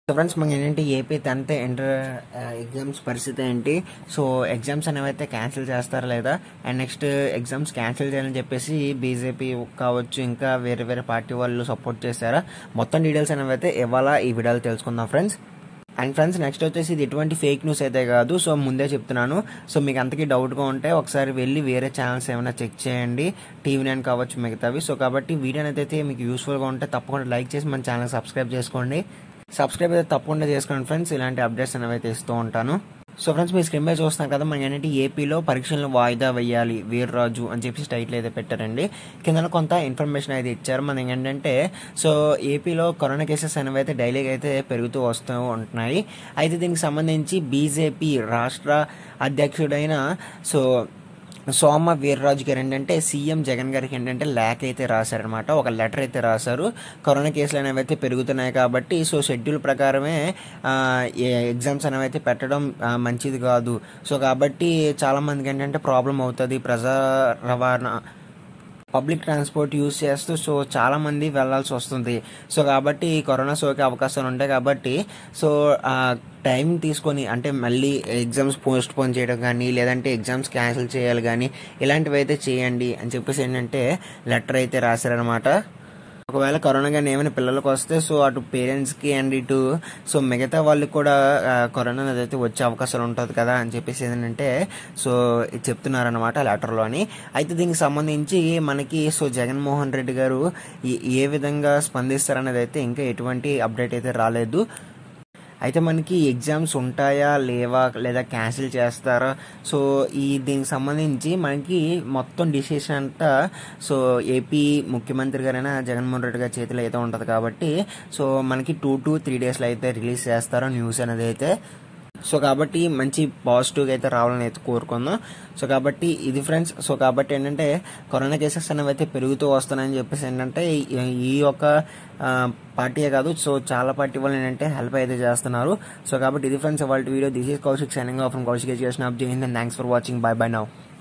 so friends మనకి ఏంటంటే AP tenth inter exams పరిస్థితి ఏంటి సో ఎగ్జామ్స్ అనేవి అయితే క్యాన్సిల్ చేస్తారా లేదా అండ్ నెక్స్ట్ ఎగ్జామ్స్ క్యాన్సిల్ చేయాలని చెప్పేసి బీజేపీ కావచ్చు ఇంకా వేరే వేరే పార్టీ వాళ్ళు సపోర్ట్ చేశారా మొత్తం డీటెయిల్స్ అనేవి అయితే ఇవాళ ఈ వీడియోలో తెలుసుకుందాం ఫ్రెండ్స్ అండ్ ఫ్రెండ్స్ నెక్స్ట్ వచ్చేసి ఇది ఎటువంటి ఫేక్ న్యూస్ అయితే కాదు సో ముందే చెప్తున్నాను సో మీకు అంతకీ డౌట్గా ఉంటే ఒకసారి వెళ్ళి వేరే ఛానల్స్ ఏమైనా చెక్ చేయండి టీవీ నైన్ కావచ్చు మిగతావి సో కాబట్టి వీడియో అయితే మీకు యూస్ఫుల్గా ఉంటే తప్పకుండా లైక్ చేసి మన ఛానల్ సబ్స్క్రైబ్ చేసుకోండి సబ్స్క్రైబ్ అయితే తప్పకుండా చేసుకోండి ఫ్రెండ్స్ ఇలాంటి అప్డేట్స్ అనేవి అయితే ఇస్తూ ఉంటాను సో ఫ్రెండ్స్ మీ స్క్రీన్ మీద చూస్తున్నారు కదా మన ఏంటంటే ఏపీలో పరీక్షలను వాయిదా వేయాలి వీర్రాజు అని చెప్పి టైటిల్ అయితే పెట్టారండి కింద కొంత ఇన్ఫర్మేషన్ అయితే ఇచ్చారు మన ఏంటంటే సో ఏపీలో కరోనా కేసెస్ అనేవి అయితే డైలీగా అయితే పెరుగుతూ వస్తూ ఉంటున్నాయి అయితే దీనికి సంబంధించి బీజేపీ రాష్ట్ర అధ్యక్షుడైన సో సోమ వీర్రాజు గారు ఏంటంటే సీఎం జగన్ గారికి ఏంటంటే లేఖ అయితే రాశారనమాట ఒక లెటర్ అయితే రాశారు కరోనా కేసులు అనేవి అయితే పెరుగుతున్నాయి కాబట్టి సో షెడ్యూల్ ప్రకారమే ఎగ్జామ్స్ అనేవి అయితే పెట్టడం మంచిది కాదు సో కాబట్టి చాలామందికి ఏంటంటే ప్రాబ్లం అవుతుంది ప్రజా రవాణా పబ్లిక్ ట్రాన్స్పోర్ట్ యూజ్ చేస్తూ సో చాలా మంది వెళ్లాల్సి వస్తుంది సో కాబట్టి కరోనా సోకే అవకాశాలు ఉంటాయి కాబట్టి సో టైం తీసుకొని అంటే మళ్ళీ ఎగ్జామ్స్ పోస్ట్ పోన్ చేయడం కానీ లేదంటే ఎగ్జామ్స్ క్యాన్సిల్ చేయాలి కానీ ఇలాంటివి అయితే చేయండి అని చెప్పేసి ఏంటంటే లెటర్ అయితే రాశారనమాట ఒకవేళ కరోనా కానీ ఏమైనా పిల్లలకు వస్తే సో అటు పేరెంట్స్కి అండ్ ఇటు సో మిగతా వాళ్ళకి కూడా కరోనా అయితే వచ్చే అవకాశాలు ఉంటుంది కదా అని చెప్పేసి ఏంటంటే సో చెప్తున్నారనమాట లెటర్లోని అయితే దీనికి సంబంధించి మనకి సో జగన్మోహన్ రెడ్డి గారు ఏ విధంగా స్పందిస్తారనేది అయితే ఇంకా ఎటువంటి అప్డేట్ అయితే రాలేదు అయితే మనకి ఎగ్జామ్స్ ఉంటాయా లేవా లేదా క్యాన్సిల్ చేస్తారా సో ఈ దీనికి సంబంధించి మనకి మొత్తం డిసిషన్ అంతా సో ఏపీ ముఖ్యమంత్రి గారైనా జగన్మోహన్ రెడ్డి గారి చేతిలో అయితే ఉంటుంది కాబట్టి సో మనకి టూ టు త్రీ డేస్లో అయితే రిలీజ్ చేస్తారో న్యూస్ అనేది అయితే సో కాబట్టి మంచి పాజిటివ్గా అయితే రావాలని అయితే కోరుకుందాం సో కాబట్టి ఇది ఫ్రెండ్స్ సో కాబట్టి ఏంటంటే కరోనా కేసెస్ అనేవి అయితే పెరుగుతూ వస్తున్నాయని చెప్పేసి ఏంటంటే ఈ యొక్క పార్టీయే కాదు సో చాలా పార్టీ వాళ్ళు ఏంటంటే హెల్ప్ అయితే చేస్తున్నారు సో కాబట్టి ఇది ఫ్రెండ్స్ వాళ్ళ video this is Kaushik signing off Kaushik education off జై హింద్ thanks for watching bye bye now